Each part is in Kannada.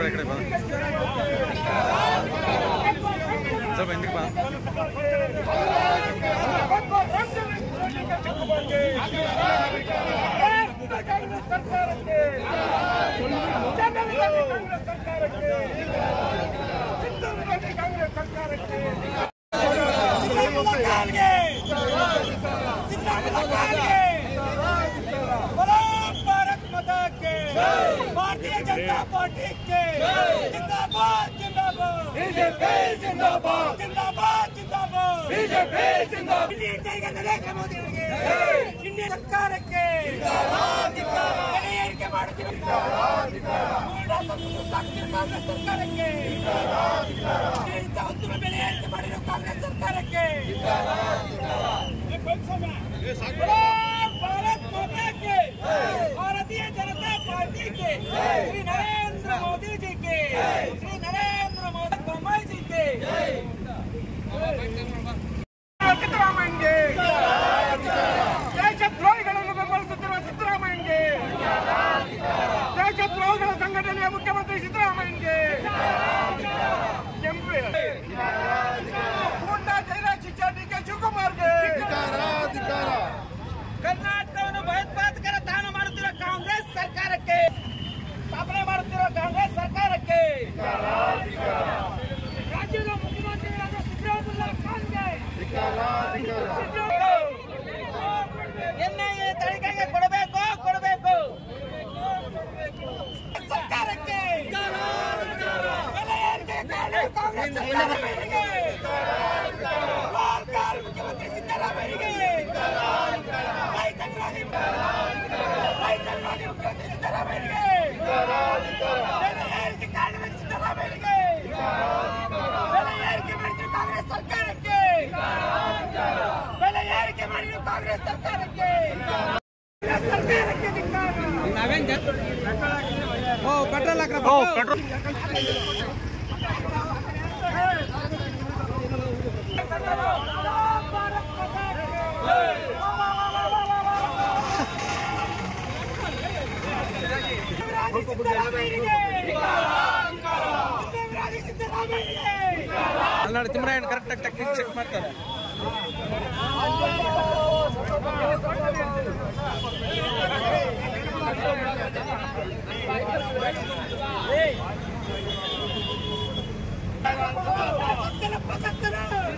ಈ ಕಡೆ ಬಾ ಸ್ವಲ್ಪ ಹಿಂದಕ್ಕೆ ಬಾ भारत माता के भारतीय जनता पार्टी के जिंदाबाद जिंदाबाद बीजेपी जिंदाबाद जिंदाबाद जिंदाबाद बीजेपी जिंदाबाद ಇಂಡಿಯಾ ನರೇಂದ್ರ ಮೋದಿ ಅವರಿಗೆ ಇಂಡಿಯಾ ಸರ್ಕಾರಕ್ಕೆ ಬೆಲೆ ಏರಿಕೆ ಮಾಡುತ್ತಿರುವ ಕಾಂಗ್ರೆಸ್ ಸರ್ಕಾರಕ್ಕೆ ಇಂಥ ಅಂತಿಮ ಬೆಲೆ ಏರಿಕೆ ಮಾಡಿರುವ ಕಾಂಗ್ರೆಸ್ ಸರ್ಕಾರಕ್ಕೆ भारत माता के भारतीय जनता पार्टी के श्री नरेंद्र मोदी जी के श्री नरेंद्र मोदी बम्बई जी के ಸಿದ್ದರಾಮಯ್ಯಗೆ ದೇಶದ್ರೋಹಿಗಳನ್ನು ಬೆಂಬಲಿಸುತ್ತಿರುವ ಸಿದ್ದರಾಮಯ್ಯಗೆ ದೇಶದ್ರೋಹಿಗಳ ಸಂಘಟನೆಯ ಮುಖ್ಯಮಂತ್ರಿ ಸಿದ್ದರಾಮಯ್ಯಗೆ ಕೆಂಪು ಗೂಂಡಾ ಜೈರಾಜ್ ಶಿಕ್ಷಾ ಡಿ ಕೆ ಶಿವಕುಮಾರ್ಗೆ ಕರ್ನಾಟಕವನ್ನು ಭಯೋತ್ಪಾದಕರ ತಾಣ ಮಾಡುತ್ತಿರುವ ಕಾಂಗ್ರೆಸ್ ಸರ್ಕಾರಕ್ಕೆ ಸ್ಥಾಪನೆ ಮಾಡುತ್ತಿರುವ ಕಾಂಗ್ರೆಸ್ ಸರ್ಕಾರಕ್ಕೆ ರಾಜ್ಯದ ಮುಖ್ಯಮಂತ್ರಿಗಳಾದ ಸಿದ್ದರಾಮಯ್ಯ ಖಾನ್ಗೆ ಎನ್ಐಎ ತನಿಖೆಗೆ ಕೊಡಬೇಕು ಕೊಡಬೇಕು ಸರ್ಕಾರಕ್ಕೆ ಬೆಲೆ ಏರಿಕೆ ಕಾರಣ ಕಾಂಗ್ರೆಸ್ ಸರ್ಕಾರಕ್ಕೆ ಸರ್ಕಾರ ಮುಖ್ಯಮಂತ್ರಿ ಸಿದ್ದರಾಮಯ್ಯಗೆ ರೈತರಿಗಾಗಿ ರೈತರಿಗಾಗಿ ಮುಖ್ಯಮಂತ್ರಿ ಸಿದ್ದರಾಮಯ್ಯಗೆ ಬೆಲೆ ಏರಿಕೆ ಕಾರಣ ಸಿದ್ದರಾಮಯ್ಯಗೆ ಬೆಲೆ ಏರಿಕೆ ಮಾಡಿದ್ರು ಕಾಂಗ್ರೆಸ್ ಸರ್ಕಾರಕ್ಕೆ ಬೆಲೆ ಏರಿಕೆ ಮಾಡಿದ್ರು ಕಾಂಗ್ರೆಸ್ ಸರ್ಕಾರಕ್ಕೆ ಕಾಂಗ್ರೆಸ್ ಸರ್ಕಾರಕ್ಕೆ ಧಿಕ್ಕಾರ. ಭಾರತ್ ಮಾತಾ ಕಿ ಜೈ. ಸಿದ್ದರಾಮಯ್ಯನಿಗೆ. ದೇವರಾಜ ಸಿದ್ದರಾಮಯ್ಯನಿಗೆ. ಅಲ್ಲಿ ನೋಡಿ ತಿಮ್ಮರಾಯನ್ ಕರೆಕ್ಟಾಗಿ ಟೆಕ್ನಿಕ್ ಚೆಕ್ ಮಾಡ್ತಾರೆ ಸತ್ತನಪ್ಪ ಸತ್ತನ.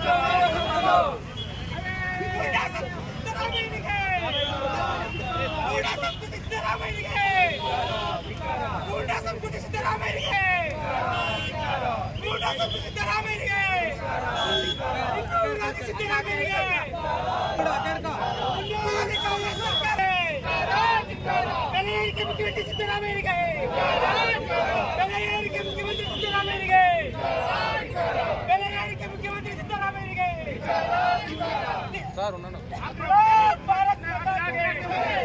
ಗೂಂಡಾ ಸಿದ್ದರಾಮಯ್ಯನಿಗೆ. ಗೂಂಡಾ ಸಂಸ್ಕೃತಿ ಸಿದ್ದರಾಮಯ್ಯನಿಗೆ. ಗೂಂಡಾ ಸಂಸ್ಕೃತಿ ಸಿದ್ದರಾಮಯ್ಯನಿಗೆ. ಗೂಂಡಾ ಸಂಸ್ಕೃತಿ ಸಿದ್ದರಾಮಯ್ಯನಿಗೆ. ಹಿಂದೂವಿರೋಧಿ ಸಿದ್ದರಾಮಯ್ಯನಿಗೆ. ಹಿಂದೂವಿರೋಧಿ ಕಾಂಗ್ರೆಸ್ ಸರ್ಕಾರ. ಬೆಲೆ ಏರಿಕೆ ಮುಖ್ಯಮಂತ್ರಿ ಸಿದ್ದರಾಮಯ್ಯನಿಗೆ ಬೆಲೆ ಏರಿಕೆ ಮುಖ್ಯಮಂತ್ರಿ ಸಿದ್ದರಾಮಯ್ಯನಿಗೆ ಬೆಲೆ ಏರಿಕೆ ಮುಖ್ಯಮಂತ್ರಿ ಸಿದ್ದರಾಮಯ್ಯನಿಗೆ ಸರ್ ನಾನು ಭಾರತ್ ಮಾತಾ ಕಿ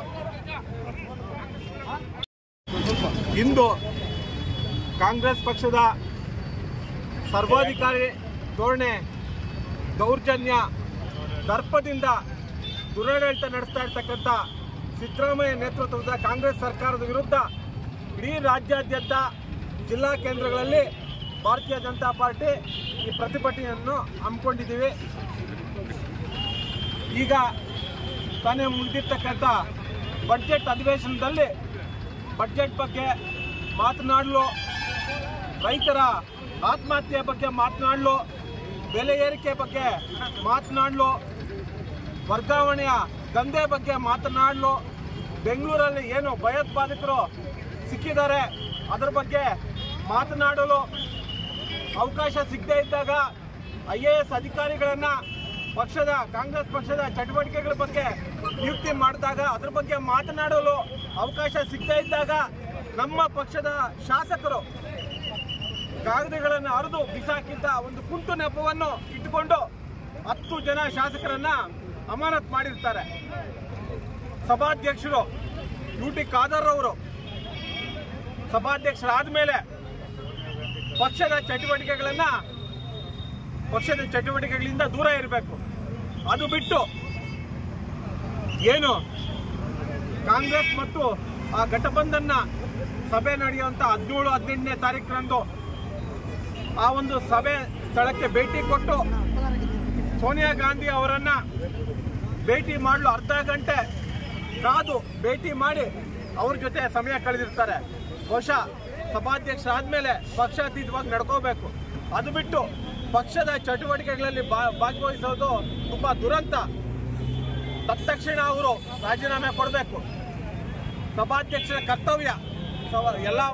ಇಂದು ಕಾಂಗ್ರೆಸ್ ಪಕ್ಷದ ಸರ್ವಾಧಿಕಾರಿ ಧೋರಣೆ ದೌರ್ಜನ್ಯ ದರ್ಪದಿಂದ ದುರಾಡಳಿತ ನಡೆಸ್ತಾ ಇರ್ತಕ್ಕಂಥ ಸಿದ್ದರಾಮಯ್ಯ ನೇತೃತ್ವದ ಕಾಂಗ್ರೆಸ್ ಸರ್ಕಾರದ ವಿರುದ್ಧ ಇಡೀ ರಾಜ್ಯಾದ್ಯಂತ ಜಿಲ್ಲಾ ಕೇಂದ್ರಗಳಲ್ಲಿ ಭಾರತೀಯ ಜನತಾ ಪಾರ್ಟಿ ಈ ಪ್ರತಿಭಟನೆಯನ್ನು ಹಮ್ಮಿಕೊಂಡಿದ್ದೀವಿ ಈಗ ತಾನೇ ಮುಗಿದಿರ್ತಕ್ಕಂಥ ಬಡ್ಜೆಟ್ ಅಧಿವೇಶನದಲ್ಲಿ ಬಡ್ಜೆಟ್ ಬಗ್ಗೆ ಮಾತನಾಡಲು ರೈತರ ಆತ್ಮಹತ್ಯೆ ಬಗ್ಗೆ ಮಾತನಾಡಲು ಬೆಲೆ ಏರಿಕೆ ಬಗ್ಗೆ ಮಾತನಾಡಲು ವರ್ಗಾವಣೆಯ ದಂಧೆ ಬಗ್ಗೆ ಮಾತನಾಡಲು ಬೆಂಗಳೂರಲ್ಲಿ ಏನು ಭಯೋತ್ಪಾದಕರು ಸಿಕ್ಕಿದ್ದಾರೆ ಅದರ ಬಗ್ಗೆ ಮಾತನಾಡಲು ಅವಕಾಶ ಸಿಗದೇ ಇದ್ದಾಗ ಐ ಎ ಎಸ್ ಅಧಿಕಾರಿಗಳನ್ನ ಪಕ್ಷದ ಕಾಂಗ್ರೆಸ್ ಪಕ್ಷದ ಚಟುವಟಿಕೆಗಳ ಬಗ್ಗೆ ನಿಯುಕ್ತಿ ಮಾಡಿದಾಗ ಅದ್ರ ಬಗ್ಗೆ ಮಾತನಾಡಲು ಅವಕಾಶ ಸಿಗದೇ ಇದ್ದಾಗ ನಮ್ಮ ಪಕ್ಷದ ಶಾಸಕರು ಕಾಗದಗಳನ್ನು ಹರಿದು ಬಿಸಾಕಿದ್ದ ಒಂದು ಕುಂಟು ನೆಪವನ್ನು ಇಟ್ಟುಕೊಂಡು ಹತ್ತು ಜನ ಶಾಸಕರನ್ನ ಅಮಾನತ್ ಮಾಡಿರ್ತಾರೆ ಸಭಾಧ್ಯಕ್ಷರು ಯು ಟಿ ಖಾದರ್ ಅವರು ಸಭಾಧ್ಯಕ್ಷರಾದ ಮೇಲೆ ಪಕ್ಷದ ಚಟುವಟಿಕೆಗಳನ್ನ ಪಕ್ಷದ ಚಟುವಟಿಕೆಗಳಿಂದ ದೂರ ಇರಬೇಕು ಅದು ಬಿಟ್ಟು ಏನು ಕಾಂಗ್ರೆಸ್ ಮತ್ತು ಆ ಘಟಬಂಧನ್ನ ಸಭೆ ನಡೆಯುವಂತ ಹದಿನೇಳು ಹದಿನೆಂಟನೇ ತಾರೀಕಿನಂದು ಆ ಒಂದು ಸಭೆ ಸ್ಥಳಕ್ಕೆ ಭೇಟಿ ಕೊಟ್ಟು ಸೋನಿಯಾ ಗಾಂಧಿ ಅವರನ್ನ ಭೇಟಿ ಮಾಡಲು ಅರ್ಧ ಗಂಟೆ ಕಾದು ಭೇಟಿ ಮಾಡಿ ಅವ್ರ ಜೊತೆ ಸಮಯ ಕಳೆದಿರ್ತಾರೆ ಬಹುಶಃ ಸಭಾಧ್ಯಕ್ಷರಾದ್ಮೇಲೆ ಪಕ್ಷಾತೀತವಾಗಿ ನಡ್ಕೋಬೇಕು ಅದು ಬಿಟ್ಟು ಪಕ್ಷದ ಚಟುವಟಿಕೆಗಳಲ್ಲಿ ಭಾ- ಭಾಗವಹಿಸೋದು ತುಂಬಾ ದುರಂತ ತತ್ಕ್ಷಣ ಅವರು ರಾಜೀನಾಮೆ ಕೊಡಬೇಕು ಸಭಾಧ್ಯಕ್ಷರ ಕರ್ತವ್ಯ ಸವ- ಎಲ್ಲ